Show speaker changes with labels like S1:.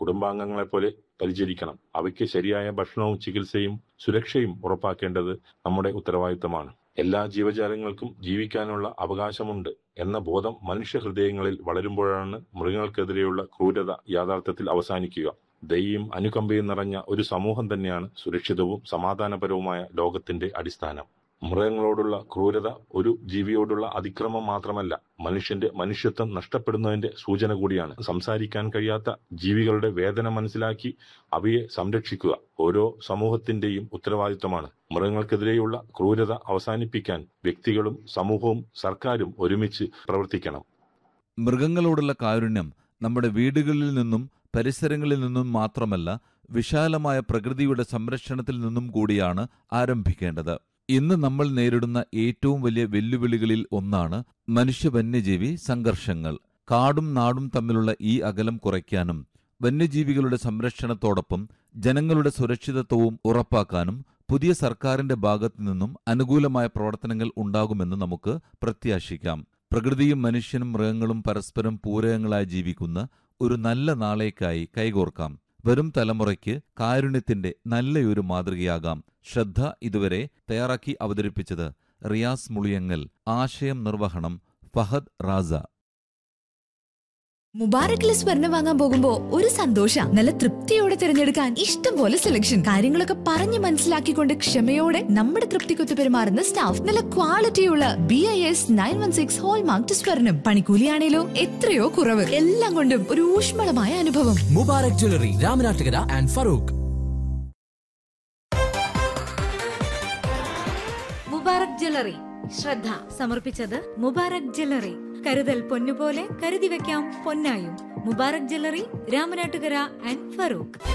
S1: കുടുംബാംഗങ്ങളെപ്പോലെ പരിചരിക്കണം അവയ്ക്ക് ശരിയായ ഭക്ഷണവും ചികിത്സയും സുരക്ഷയും ഉറപ്പാക്കേണ്ടത് നമ്മുടെ ഉത്തരവാദിത്തമാണ് എല്ലാ ജീവജാലങ്ങൾക്കും ജീവിക്കാനുള്ള അവകാശമുണ്ട് എന്ന ബോധം മനുഷ്യ ഹൃദയങ്ങളിൽ വളരുമ്പോഴാണ് മൃഗങ്ങൾക്കെതിരെയുള്ള ക്രൂരത യാഥാർത്ഥ്യത്തിൽ അവസാനിക്കുക ദയയും അനുകമ്പയും നിറഞ്ഞ ഒരു സമൂഹം തന്നെയാണ് സുരക്ഷിതവും സമാധാനപരവുമായ ലോകത്തിന്റെ അടിസ്ഥാനം മൃഗങ്ങളോടുള്ള ക്രൂരത ഒരു ജീവിയോടുള്ള അതിക്രമം മാത്രമല്ല മനുഷ്യന്റെ മനുഷ്യത്വം നഷ്ടപ്പെടുന്നതിന്റെ സൂചന കൂടിയാണ് സംസാരിക്കാൻ കഴിയാത്ത ജീവികളുടെ വേദന മനസ്സിലാക്കി അവയെ സംരക്ഷിക്കുക ഓരോ സമൂഹത്തിന്റെയും ഉത്തരവാദിത്തമാണ് മൃഗങ്ങൾക്കെതിരെയുള്ള ക്രൂരത അവസാനിപ്പിക്കാൻ വ്യക്തികളും സമൂഹവും സർക്കാരും ഒരുമിച്ച് പ്രവർത്തിക്കണം
S2: മൃഗങ്ങളോടുള്ള കാരുണ്യം നമ്മുടെ വീടുകളിൽ നിന്നും പരിസരങ്ങളിൽ നിന്നും മാത്രമല്ല വിശാലമായ പ്രകൃതിയുടെ സംരക്ഷണത്തിൽ നിന്നും കൂടിയാണ് ആരംഭിക്കേണ്ടത് ഇന്ന് നമ്മൾ നേരിടുന്ന ഏറ്റവും വലിയ വെല്ലുവിളികളിൽ ഒന്നാണ് മനുഷ്യ വന്യജീവി സംഘർഷങ്ങൾ കാടും നാടും തമ്മിലുള്ള ഈ അകലം കുറയ്ക്കാനും വന്യജീവികളുടെ സംരക്ഷണത്തോടൊപ്പം ജനങ്ങളുടെ സുരക്ഷിതത്വവും ഉറപ്പാക്കാനും പുതിയ സർക്കാരിന്റെ ഭാഗത്തു നിന്നും അനുകൂലമായ പ്രവർത്തനങ്ങൾ ഉണ്ടാകുമെന്ന് നമുക്ക് പ്രത്യാശിക്കാം പ്രകൃതിയും മനുഷ്യനും മൃഗങ്ങളും പരസ്പരം പൂരകങ്ങളായി ജീവിക്കുന്ന ഒരു നല്ല നാളേക്കായി കൈകോർക്കാം വരും തലമുറയ്ക്ക് കാരുണ്യത്തിന്റെ നല്ലയൊരു മാതൃകയാകാം ശ്രദ്ധ ഇതുവരെ തയ്യാറാക്കി അവതരിപ്പിച്ചത് റിയാസ് മുളിയങ്ങൽ ആശയം നിർവഹണം ഫഹദ് റാസ
S3: മുബാറക്കിലെ സ്വർണം വാങ്ങാൻ പോകുമ്പോ ഒരു സന്തോഷ നല്ല തൃപ്തിയോടെ തിരഞ്ഞെടുക്കാൻ ഇഷ്ടം പോലെ സെലക്ഷൻ കാര്യങ്ങളൊക്കെ പറഞ്ഞു മനസ്സിലാക്കിക്കൊണ്ട് ക്ഷമയോടെ നമ്മുടെ തൃപ്തിക്കൊത്ത് പെരുമാറുന്ന സ്റ്റാഫ് നല്ല ക്വാളിറ്റിയുള്ള B I S nine one six hallmark സ്വർണം പണിക്കൂലിയാണേലോ എത്രയോ കുറവ് എല്ലാം കൊണ്ടും ഒരു ഊഷ്മളമായ അനുഭവം
S4: Mubarak jewellery Ramanattukara and Farook
S5: Mubarak jewellery ശ്രദ്ധ സമർപ്പിച്ചത് മുബാറക് ജ്വല്ലറി കരുതൽ പൊന്നുപോലെ കരുതി വെക്കാം പൊന്നായും മുബാറക് ജ്വല്ലറി രാമനാട്ടുകര ആൻഡ് ഫറൂഖ്